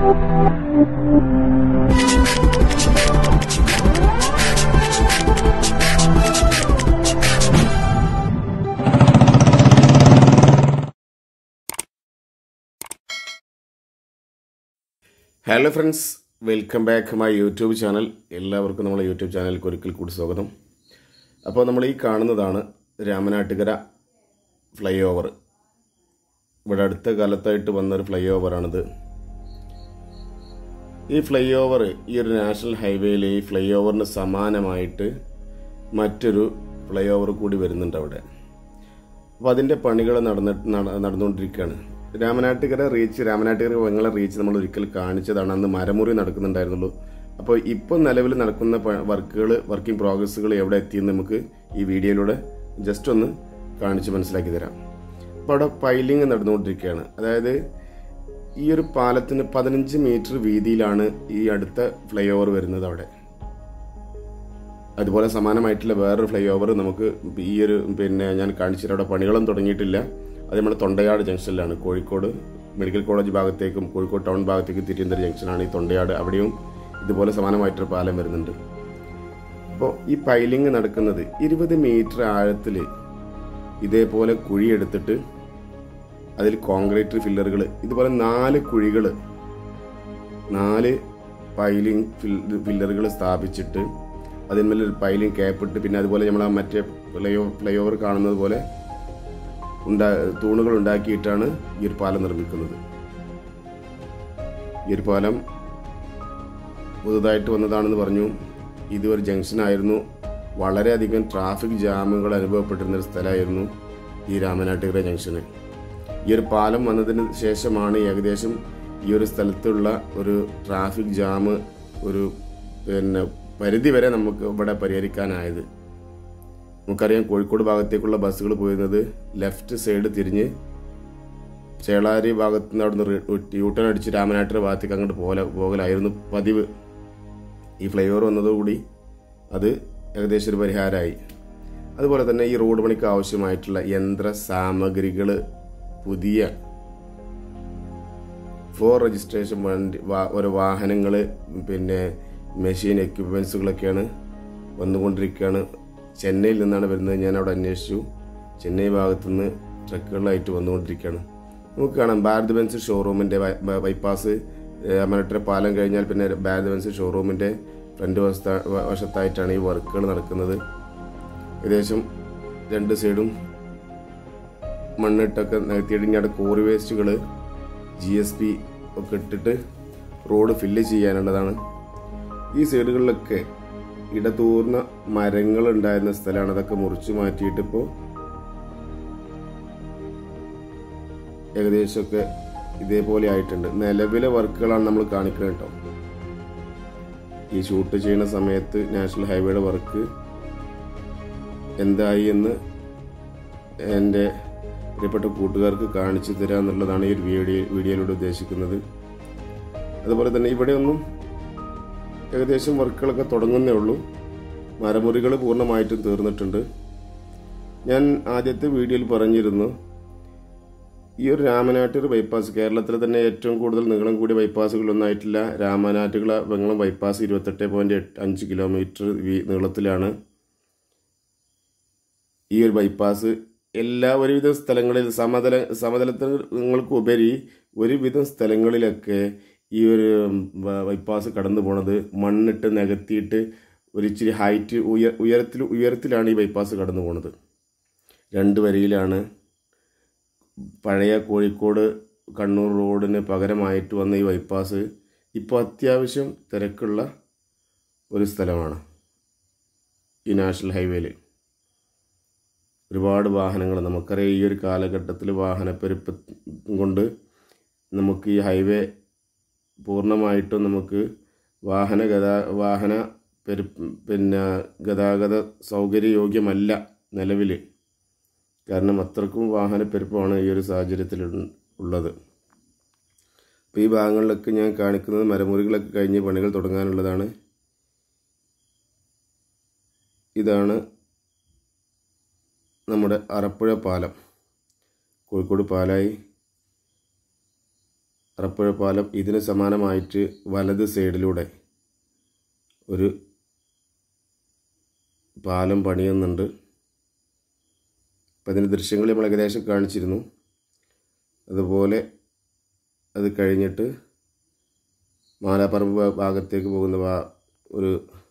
hello friends welcome back my YouTube channel എല്ലാവർക്കും നമ്മളെ YouTube ചാനലിലേക്ക് ഒരിക്കൽ കൂടി സ്വാഗതം അപ്പോൾ നമ്മൾ ഈ കാണുന്നതാണ് രാമനാട്ടുകര ഫ്ലൈ ഓവർ ഇവിടെ അടുത്ത കാലത്തായിട്ട് വന്നൊരു ഫ്ലൈ ഓവറാണിത് ഈ ഫ്ലൈ ഓവർ ഈ ഒരു നാഷണൽ ഹൈവേയിൽ ഈ ഫ്ലൈ ഓവറിന് സമാനമായിട്ട് മറ്റൊരു ഫ്ലൈ ഓവർ കൂടി വരുന്നുണ്ട് അവിടെ അപ്പോൾ അതിൻ്റെ പണികൾ നടന്നിട്ട് നട- നടന്നുകൊണ്ടിരിക്കുകയാണ് രാമനാട്ടുകര റീച്ച് രാമനാട്ടുകര വെങ്ങളെ റീച്ച് നമ്മൾ ഒരിക്കൽ കാണിച്ചതാണ് അന്ന് മരമുറി നടക്കുന്നുണ്ടായിരുന്നുള്ളൂ അപ്പോൾ ഇപ്പോൾ നിലവിൽ നടക്കുന്ന വർക്കുകൾ വർക്കിംഗ് പ്രോഗ്രസ്സുകൾ എവിടെ എത്തിയെന്ന് നമുക്ക് ഈ വീഡിയോയിലൂടെ ജസ്റ്റ് ഒന്ന് കാണിച്ച് മനസ്സിലാക്കി തരാം അപ്പോൾ അവിടെ പൈലിംഗ് നടന്നുകൊണ്ടിരിക്കുകയാണ് അതായത് ഈ ഒരു പാലത്തിന് പതിനഞ്ച് മീറ്റർ വീതിയിലാണ് ഈ അടുത്ത ഫ്ലൈ ഓവർ വരുന്നത് അവിടെ അതുപോലെ സമാനമായിട്ടുള്ള വേറൊരു ഫ്ലൈ ഓവർ നമുക്ക് ഈ ഒരു പിന്നെ ഞാൻ കാണിച്ചിട്ട് അവിടെ പണികളും തുടങ്ങിയിട്ടില്ല അത് നമ്മുടെ തൊണ്ടയാട് ജംഗ്ഷനിലാണ് കോഴിക്കോട് മെഡിക്കൽ കോളേജ് ഭാഗത്തേക്കും കോഴിക്കോട് ടൗൺ ഭാഗത്തേക്കും തിരിയുന്ന ഒരു ജംഗ്ഷനാണ് ഈ തൊണ്ടയാട് അവിടെയും ഇതുപോലെ സമാനമായിട്ടൊരു പാലം വരുന്നുണ്ട് അപ്പോൾ ഈ പൈലിംഗ് നടക്കുന്നത് ഇരുപത് മീറ്റർ ആഴത്തിൽ ഇതേപോലെ കുഴിയെടുത്തിട്ട് അതിൽ കോൺക്രീറ്റ് ഫില്ലറുകൾ ഇതുപോലെ നാല് കുഴികൾ നാല് പൈലിംഗ് ഫില്ലറുകൾ സ്ഥാപിച്ചിട്ട് അതിന്മേൽ ഒരു പൈലിംഗ് ക്യാപ്പിട്ട് പിന്നെ അതുപോലെ നമ്മൾ ആ മറ്റേ ഫ്ലൈ ഫ്ലൈ ഓവർ കാണുന്നത് പോലെ ഉണ്ടാ തൂണുകൾ ഉണ്ടാക്കിയിട്ടാണ് ഈ ഒരു പാലം നിർമ്മിക്കുന്നത് ഈ ഒരു പാലം പുതുതായിട്ട് വന്നതാണെന്ന് പറഞ്ഞു ഇത് ഒരു ജംഗ്ഷനായിരുന്നു വളരെയധികം ട്രാഫിക് ജാമുകൾ അനുഭവപ്പെട്ടിരുന്ന ഒരു സ്ഥലമായിരുന്നു ഈ രാമനാട്ടുകര ജംഗ്ഷന് ഈ ഒരു പാലം വന്നതിന് ശേഷമാണ് ഏകദേശം ഈ ഒരു സ്ഥലത്തുള്ള ഒരു ട്രാഫിക് ജാം ഒരു പിന്നെ പരിധി വരെ നമുക്ക് ഇവിടെ പരിഹരിക്കാനായത് നമുക്കറിയാം കോഴിക്കോട് ഭാഗത്തേക്കുള്ള ബസ്സുകൾ പോയിരുന്നത് ലെഫ്റ്റ് സൈഡ് തിരിഞ്ഞ് ചേളാരി ഭാഗത്ത് നിന്ന് അവിടുന്ന് യൂട്ടേൺ അടിച്ച് രാമനാട്ടുകര ഭാഗത്തേക്ക് അങ്ങോട്ട് പോകല പോകലായിരുന്നു പതിവ് ഈ ഫ്ലൈ ഓവർ വന്നതോടുകൂടി അത് ഏകദേശം ഒരു പരിഹാരമായി അതുപോലെ തന്നെ ഈ റോഡ് പണിക്ക് ആവശ്യമായിട്ടുള്ള യന്ത്ര സാമഗ്രികൾ പുതിയ ഫോർ രജിസ്ട്രേഷൻ വണ്ടി വാ- ഓരോ വാഹനങ്ങൾ പിന്നെ മെഷീൻ എക്യുപ്മെൻസുകളൊക്കെയാണ് വന്നുകൊണ്ടിരിക്കുകയാണ് ചെന്നൈയിൽ നിന്നാണ് വരുന്നത് ഞാൻ അവിടെ അന്വേഷിച്ചു ചെന്നൈ ഭാഗത്തു നിന്ന് ട്രക്കുകളിലായിട്ട് വന്നുകൊണ്ടിരിക്കുകയാണ് നമുക്ക് കാണാം ഭാരത് ബെൻസ് ഷോറൂമിൻ്റെ ബൈപ്പാസ് അമരട്ടര പാലം കഴിഞ്ഞാൽ പിന്നെ ഭാരത് ബെൻസ് ഷോറൂമിൻ്റെ ഫ്രണ്ട് വശത്ത വശത്തായിട്ടാണ് ഈ വർക്കുകൾ നടക്കുന്നത് ഏകദേശം രണ്ട് സൈഡും മണ്ണിട്ടൊക്കെ നികത്തിയിടിഞ്ഞ അവിടെ കോറി വേസ്റ്റുകൾ ജി എസ് പി ഒക്കെ ഇട്ടിട്ട് റോഡ് ഫില്ല് ചെയ്യാനുള്ളതാണ് ഈ സൈഡുകളിലൊക്കെ ഇടതൂർന്ന മരങ്ങൾ ഉണ്ടായിരുന്ന സ്ഥലമാണ് അതൊക്കെ മുറിച്ചു മാറ്റിയിട്ട് ഇപ്പോൾ ഏകദേശമൊക്കെ ഇതേപോലെ ആയിട്ടുണ്ട് നിലവിലെ വർക്കുകളാണ് നമ്മൾ കാണിക്കുന്നത് കേട്ടോ ഈ ഷൂട്ട് ചെയ്യുന്ന സമയത്ത് നാഷണൽ ഹൈവേയുടെ വർക്ക് എന്തായി എന്ന് എൻ്റെ പ്രിയപ്പെട്ട കൂട്ടുകാർക്ക് കാണിച്ചു തരിക എന്നുള്ളതാണ് ഈ ഒരു വീഡിയോ വീഡിയോയിലൂടെ ഉദ്ദേശിക്കുന്നത് അതുപോലെ തന്നെ ഇവിടെയൊന്നും ഏകദേശം വർക്കുകളൊക്കെ തുടങ്ങുന്നേ ഉള്ളൂ മരമുറികൾ പൂർണ്ണമായിട്ടും തീർന്നിട്ടുണ്ട് ഞാൻ ആദ്യത്തെ വീഡിയോയിൽ പറഞ്ഞിരുന്നു ഈ ഒരു രാമനാട്ടുകര ബൈപ്പാസ് കേരളത്തിലെ തന്നെ ഏറ്റവും കൂടുതൽ നീളം കൂടിയ ബൈപ്പാസുകളൊന്നായിട്ടില്ല രാമനാട്ടുകര വെങ്ങളം ബൈപ്പാസ് ഇരുപത്തെട്ട് പോയിന്റ് അഞ്ച് കിലോമീറ്റർ വീ- നീളത്തിലാണ് ഈ ഒരു ബൈപ്പാസ് എല്ലാ ഒരുവിധം സ്ഥലങ്ങളിൽ സമതല സമതലങ്ങൾക്ക് ഉപരി ഒരുവിധം സ്ഥലങ്ങളിലൊക്കെ ഈ ഒരു ബ- ബൈപ്പാസ് കടന്നു പോണത് മണ്ണിട്ട് നികത്തിയിട്ട് ഒരു ഇച്ചിരി ഹൈറ്റ് ഉയർ ഉയരത്തിൽ ഉയരത്തിലാണ് ഈ ബൈപ്പാസ് കടന്നു പോണത് രണ്ട് വരിയിലാണ് പഴയ കോഴിക്കോട് കണ്ണൂർ റോഡിന് പകരമായിട്ട് വന്ന ഈ ബൈപ്പാസ് ഇപ്പോൾ അത്യാവശ്യം തിരക്കുള്ള ഒരു സ്ഥലമാണ് ഈ നാഷണൽ ഹൈവേയിൽ ഒരുപാട് വാഹനങ്ങൾ നമുക്കറിയാം ഈ ഒരു കാലഘട്ടത്തിൽ വാഹനപ്പെരുപ്പ് കൊണ്ട് നമുക്ക് ഈ ഹൈവേ പൂർണ്ണമായിട്ടും നമുക്ക് വാഹന ഗതാ വാഹന പെരു പിന്നെ ഗതാഗത സൗകര്യയോഗ്യമല്ല നിലവിൽ കാരണം അത്രക്കും വാഹനപ്പെരുപ്പമാണ് ഈ ഒരു സാഹചര്യത്തിൽ ഉൾ- ഉള്ളത് അപ്പോൾ ഈ ഭാഗങ്ങളിലൊക്കെ ഞാൻ കാണിക്കുന്നത് മരമുറികളൊക്കെ കഴിഞ്ഞ് പണികൾ തുടങ്ങാനുള്ളതാണ് ഇതാണ് നമ്മുടെ അറപ്പുഴ പാലം കോഴിക്കോട് പാലായി അറപ്പുഴ പാലം ഇതിന് സമാനമായിട്ട് വലത് സൈഡിലൂടെ ഒരു പാലം പണിയുന്നുണ്ട് അപ്പം അതിൻ്റെ ദൃശ്യങ്ങൾ നമ്മൾ ഏകദേശം കാണിച്ചിരുന്നു അതുപോലെ അത് കഴിഞ്ഞിട്ട് മാലാപ്പറമ്പ് ഭാ- ഭാഗത്തേക്ക് പോകുന്ന ഭാ- ഒരു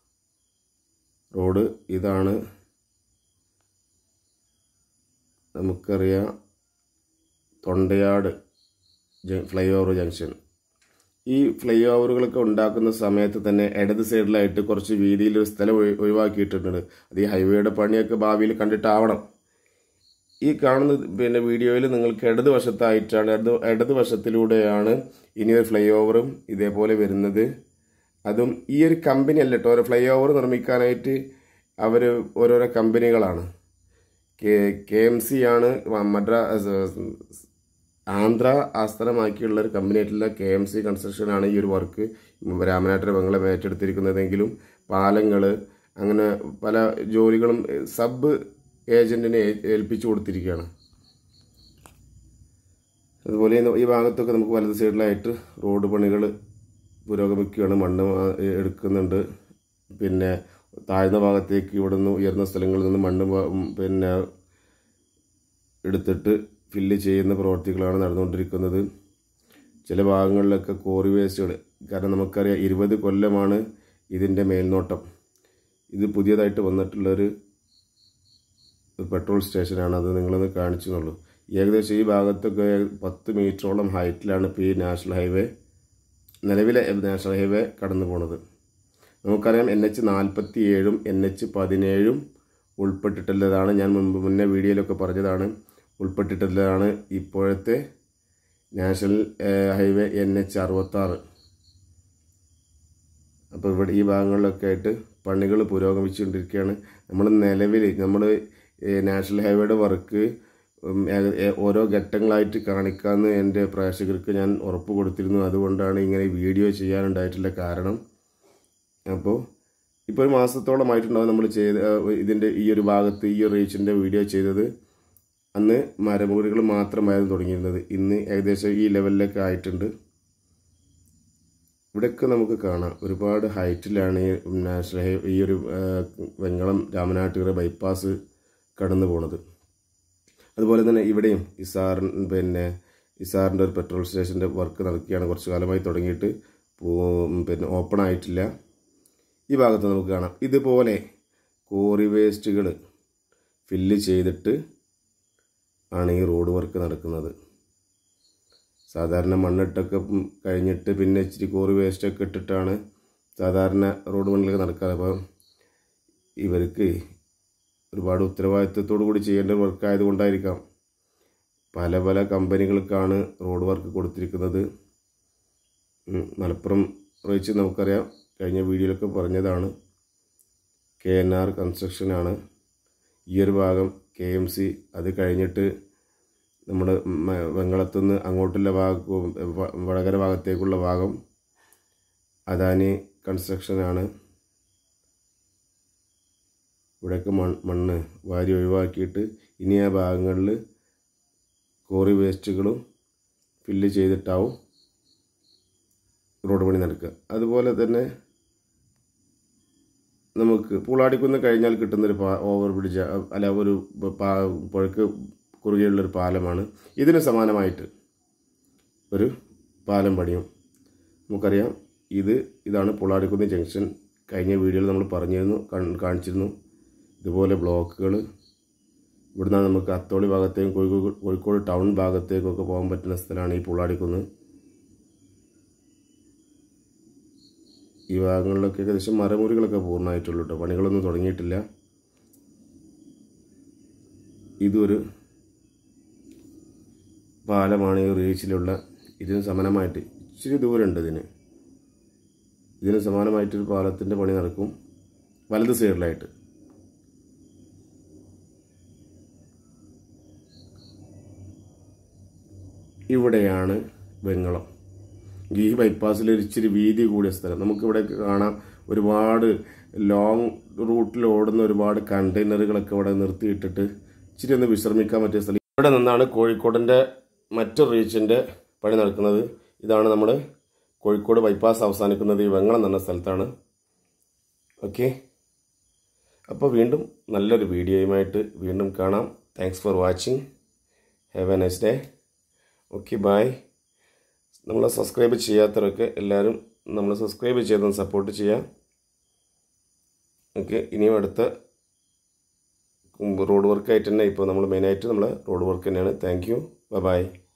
റോഡ് ഇതാണ് നമുക്കറിയാം തൊണ്ടയാട് ജ- ഫ്ലൈ ഓവർ ജംഗ്ഷൻ ഈ ഫ്ലൈ ഓവറുകളൊക്കെ ഉണ്ടാക്കുന്ന സമയത്ത് തന്നെ ഇടത് സൈഡിലായിട്ട് കുറച്ച് വീതിയിൽ ഒരു സ്ഥലം ഒഴി- ഒഴിവാക്കിയിട്ടുണ്ട് അത് ഈ ഹൈവേയുടെ പണിയൊക്കെ ഭാവിയിൽ കണ്ടിട്ടാവണം ഈ കാണുന്ന പിന്നെ വീഡിയോയിൽ നിങ്ങൾക്ക് ഇടത് വശത്തായിട്ടാണ് ഇടത് ഇടത് വശത്തിലൂടെയാണ് ഇനി ഒരു ഫ്ലൈ ഓവറും ഇതേപോലെ വരുന്നത് അതും ഈ ഒരു കമ്പനി അല്ല കേട്ടോ ഒരു ഫ്ലൈ ഓവർ നിർമ്മിക്കാനായിട്ട് അവർ ഓരോരോ കമ്പനികളാണ് കെ കെ എം സി ആണ് മദ്രാസ് ആന്ധ്ര ആസ്ഥാനമാക്കിയുള്ള ഒരു കമ്പനി ആയിട്ടുള്ള കെ എം സി കൺസ്ട്രക്ഷൻ ആണ് ഈ ഒരു വർക്ക് രാമനാട്ടിലെ ബംഗ്ലം ഏറ്റെടുത്തിരിക്കുന്നതെങ്കിലും പാലങ്ങൾ അങ്ങനെ പല ജോലികളും സബ് ഏജന്റിനെ ഏ- ഏൽപ്പിച്ചു കൊടുത്തിരിക്കുകയാണ് അതുപോലെ ഇന്ന് ഈ ഭാഗത്തൊക്കെ നമുക്ക് വലത് സൈഡിലായിട്ട് റോഡ് പണികൾ പുരോഗമിക്കുകയാണ് മണ്ണ് മാ- എടുക്കുന്നുണ്ട് പിന്നെ താഴ്ന്ന ഭാഗത്തേക്ക് ഇവിടെ നിന്ന് ഉയർന്ന സ്ഥലങ്ങളിൽ നിന്ന് മണ്ണ് വ- ഉം, പിന്നെ എടുത്തിട്ട് ഫില്ല് ചെയ്യുന്ന പ്രവർത്തികളാണ് നടന്നുകൊണ്ടിരിക്കുന്നത് ചില ഭാഗങ്ങളിലൊക്കെ കോറി വേസ്റ്റുകൾ കാരണം നമുക്കറിയാം ഇരുപത് കൊല്ലമാണ് ഇതിൻ്റെ മേൽനോട്ടം ഇത് പുതിയതായിട്ട് വന്നിട്ടുള്ളൊരു ഒരു പെട്രോൾ സ്റ്റേഷനാണ് അത് നിങ്ങളൊന്ന് കാണിച്ചെന്നുള്ളൂ ഏകദേശം ഈ ഭാഗത്തൊക്കെ പത്ത് മീറ്ററോളം ഹൈറ്റിലാണ് ഇപ്പോൾ ഈ നാഷണൽ ഹൈവേ നിലവിലെ നാഷണൽ ഹൈവേ കടന്നു പോണത് നമുക്കറിയാം എൻ എച്ച് നാൽപ്പത്തി ഏഴും എൻ എച്ച് പതിനേഴും ഉൾപ്പെട്ടിട്ടുള്ളതാണ് ഞാൻ മുൻപ് മുന്നേ വീഡിയോയിലൊക്കെ പറഞ്ഞതാണ് ഉൾപ്പെട്ടിട്ടുള്ളതാണ് ഇപ്പോഴത്തെ national uh, highway N H അറുപത്താറ് അപ്പോൾ ഇവിടെ ഈ ഭാഗങ്ങളിലൊക്കെ ആയിട്ട് പണികൾ പുരോഗമിച്ചുകൊണ്ടിരിക്കുകയാണ് നമ്മൾ നിലവിൽ നമ്മൾ നാഷണൽ ഹൈവേയുടെ വർക്ക് ഉം, ഏക- ഏ- ഓരോ ഘട്ടങ്ങളായിട്ട് കാണിക്കാമെന്ന് എൻ്റെ പ്രേക്ഷകർക്ക് ഞാൻ ഉറപ്പ് കൊടുത്തിരുന്നു അതുകൊണ്ടാണ് ഇങ്ങനെ വീഡിയോ ചെയ്യാനുണ്ടായിട്ടുള്ള കാരണം അപ്പോൾ ഇപ്പോൾ ഒരു മാസത്തോളമായിട്ടുണ്ടാവും നമ്മൾ ചെയ്ത് ഇതിൻ്റെ ഈ ഒരു ഭാഗത്ത് ഈ ഒരു റീച്ചിൻ്റെ വീഡിയോ ചെയ്തത് അന്ന് മരമുറികൾ മാത്രമായിരുന്നു തുടങ്ങിയിരുന്നത് ഇന്ന് ഏകദേശം ഈ ലെവലിലൊക്കെ ആയിട്ടുണ്ട് ഇവിടെയൊക്കെ നമുക്ക് കാണാം ഒരുപാട് ഹൈറ്റിലാണ് ഈ നാഷണൽ ഹൈ ഈ ഒരു ആ, വെങ്ങളം രാമനാട്ടുകര ബൈപ്പാസ് കടന്നു പോണത് അതുപോലെ തന്നെ ഇവിടെയും ഇസാർ പിന്നെ ഇസാറിൻ്റെ ഒരു പെട്രോൾ സ്റ്റേഷൻ്റെ വർക്ക് നടക്കുകയാണ് കുറച്ച് കാലമായി തുടങ്ങിയിട്ട് പോ- പിന്നെ ഓപ്പൺ ആയിട്ടില്ല ഈ ഭാഗത്ത് നമുക്ക് കാണാം ഇതുപോലെ കോറി വേസ്റ്റുകൾ ഫില്ല് ചെയ്തിട്ട് ആണ് ഈ റോഡ് വർക്ക് നടക്കുന്നത് സാധാരണ മണ്ണിട്ടൊക്കെ ഉം കഴിഞ്ഞിട്ട് പിന്നെ ഇച്ചിരി കോറി വേസ്റ്റൊക്കെ ഇട്ടിട്ടാണ് സാധാരണ റോഡ് പണികളൊക്കെ നടക്കാറ് അപ്പം ഇവർക്ക് ഒരുപാട് ഉത്തരവാദിത്വത്തോടു കൂടി ചെയ്യേണ്ട വർക്ക് ആയതുകൊണ്ടായിരിക്കാം പല പല കമ്പനികൾക്കാണ് റോഡ് വർക്ക് കൊടുത്തിരിക്കുന്നത് ഉം, മലപ്പുറം റീച്ച് നമുക്കറിയാം കഴിഞ്ഞ വീഡിയോയിലൊക്കെ പറഞ്ഞതാണ് കെ എൻ ആർ കൺസ്ട്രക്ഷനാണ് ഈ ഒരു ഭാഗം കെ എം സി അത് കഴിഞ്ഞിട്ട് നമ്മുടെ മ- വെങ്ങളത്തുനിന്ന് അങ്ങോട്ടുള്ള ഭാഗവും വ- വടകര ഭാഗത്തേക്കുള്ള ഭാഗം അദാനി കൺസ്ട്രക്ഷനാണ് ഇവിടെയൊക്കെ മൺ മണ്ണ് വാരി ഒഴിവാക്കിയിട്ട് ഇനി ആ ഭാഗങ്ങളിൽ കോറി വേസ്റ്റുകളും ഫില്ല് ചെയ്തിട്ടാവും റോഡ് പണി നടക്കുക അതുപോലെ തന്നെ നമുക്ക് പൂളാടിക്കുന്ന് കഴിഞ്ഞാൽ കിട്ടുന്നൊരു പാ ഓവർ ബ്രിഡ്ജ് അല്ല ഒരു പാ പുഴക്ക് കുറുകെയുള്ളൊരു പാലമാണ് ഇതിന് സമാനമായിട്ട് ഒരു പാലം പണിയും നമുക്കറിയാം ഇത് ഇതാണ് പുളാടിക്കുന്ന് ജംഗ്ഷൻ കഴിഞ്ഞ വീഡിയോയിൽ നമ്മൾ പറഞ്ഞിരുന്നു കാൺ- കാണിച്ചിരുന്നു ഇതുപോലെ ബ്ലോക്കുകൾ ഇവിടുന്ന് നമുക്ക് അത്തോളി ഭാഗത്തേക്കും കോഴിക്കോട് കോഴിക്കോട് ടൗൺ ഭാഗത്തേക്കൊക്കെ പോകാൻ പറ്റുന്ന സ്ഥലമാണ് ഈ പുള്ളാടിക്കുന്ന് ഈ ഭാഗങ്ങളിലൊക്കെ ഏകദേശം മരമുറികളൊക്കെ പൂർണ്ണമായിട്ടുള്ളൂ കേട്ടോ പണികളൊന്നും തുടങ്ങിയിട്ടില്ല ഇതൊരു പാലമാണ് ഈ റീച്ചിലുള്ള ഇതിന് സമാനമായിട്ട് ഇച്ചിരി ദൂരമുണ്ട് ഇതിന് ഇതിന് സമാനമായിട്ടൊരു പാലത്തിൻ്റെ പണി നടക്കും വലത് സൈഡിലായിട്ട് ഇവിടെയാണ് വെങ്ങളം ഈ ബൈപ്പാസിൽ ഒരു ഇച്ചിരി വീതി കൂടിയ സ്ഥലം നമുക്കിവിടെ കാണാം ഒരുപാട് ലോങ് റൂട്ടിൽ ഓടുന്ന ഒരുപാട് കണ്ടെയ്നറുകളൊക്കെ ഇവിടെ നിർത്തിയിട്ടിട്ട് ഇച്ചിരി ഒന്ന് വിശ്രമിക്കാൻ പറ്റിയ സ്ഥലം ഇവിടെ നിന്നാണ് കോഴിക്കോടിൻ്റെ മറ്റൊരു റീച്ചിൻ്റെ പണി നടക്കുന്നത് ഇതാണ് നമ്മൾ കോഴിക്കോട് ബൈപ്പാസ് അവസാനിക്കുന്നത് ഈ വെങ്ങളം എന്ന സ്ഥലത്താണ് ഓക്കെ അപ്പോൾ വീണ്ടും നല്ലൊരു വീഡിയോയുമായിട്ട് വീണ്ടും കാണാം thanks for watching have a nice day okay bye നമ്മളെ സബ്സ്ക്രൈബ് ചെയ്യാത്തവരൊക്കെ എല്ലാവരും നമ്മൾ സബ്സ്ക്രൈബ് ചെയ്തൊന്ന് സപ്പോർട്ട് ചെയ്യാം ഓക്കെ ഇനിയും അടുത്ത റോഡ് വർക്കായിട്ട് തന്നെ ഇപ്പോൾ നമ്മൾ മെയിനായിട്ട് നമ്മൾ റോഡ് വർക്ക് തന്നെയാണ് താങ്ക് യു ബൈ